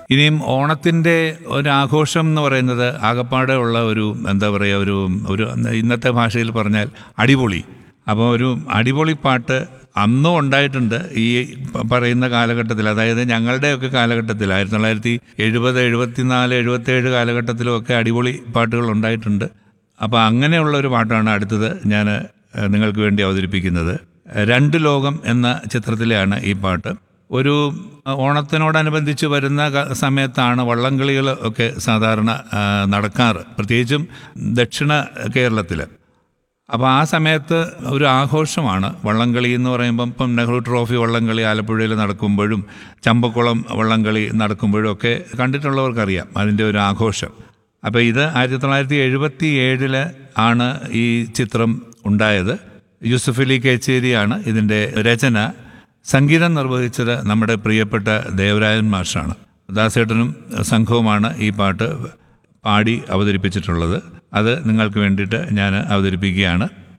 ഇനിയും ഓണത്തിൻ്റെ ഒരു ആഘോഷം എന്ന് പറയുന്നത് ആകപ്പാടെ ഉള്ള ഒരു എന്താ പറയുക ഒരു ഒരു ഇന്നത്തെ ഭാഷയിൽ പറഞ്ഞാൽ അടിപൊളി അപ്പോൾ ഒരു അടിപൊളി പാട്ട് അന്നും ഉണ്ടായിട്ടുണ്ട് ഈ പ- പറയുന്ന കാലഘട്ടത്തിൽ അതായത് ഞങ്ങളുടെയൊക്കെ കാലഘട്ടത്തിൽ ആയിരത്തി തൊള്ളായിരത്തി എഴുപത് എഴുപത്തിനാല് എഴുപത്തേഴ് കാലഘട്ടത്തിലുമൊക്കെ അടിപൊളി പാട്ടുകൾ ഉണ്ടായിട്ടുണ്ട് അപ്പോൾ അങ്ങനെയുള്ള ഒരു പാട്ടാണ് അടുത്തത് ഞാൻ ഏഹ്, നിങ്ങൾക്ക് വേണ്ടി അവതരിപ്പിക്കുന്നത് രണ്ട് ലോകം എന്ന ചിത്രത്തിലെയാണ് ഈ പാട്ട് ഒരു അഹ്, ഓണത്തിനോടനുബന്ധിച്ച് വരുന്ന ക- സമയത്താണ് വള്ളംകളികൾ ഒക്കെ സാധാരണ ആ, നടക്കാറ് പ്രത്യേകിച്ചും ദക്ഷിണ കേരളത്തിൽ അപ്പോൾ ആ സമയത്ത് ഒരു ആഘോഷമാണ് വള്ളംകളി എന്ന് പറയുമ്പം ഇപ്പം നെഹ്റു ട്രോഫി വള്ളംകളി ആലപ്പുഴയിൽ നടക്കുമ്പോഴും ചമ്പക്കുളം വള്ളംകളി നടക്കുമ്പോഴും ഒക്കെ കണ്ടിട്ടുള്ളവർക്കറിയാം അതിൻ്റെ ഒരു ആഘോഷം അപ്പോൾ ഇത് ആയിരത്തി തൊള്ളായിരത്തി എഴുപത്തി ഏഴില് ആണ് ഈ ചിത്രം ഉണ്ടായത് യൂസഫ് അലി കേച്ചേരിയാണ് ഇതിൻ്റെ രചന സംഗീതം നിർവഹിച്ചത് നമ്മുടെ പ്രിയപ്പെട്ട ദേവരാജൻ മാഷാണ് ദാസേട്ടനും സംഘവുമാണ് ഈ പാട്ട് പാടി അവതരിപ്പിച്ചിട്ടുള്ളത് അത് നിങ്ങൾക്ക് വേണ്ടിയിട്ട് ഞാൻ അവതരിപ്പിക്കുകയാണ്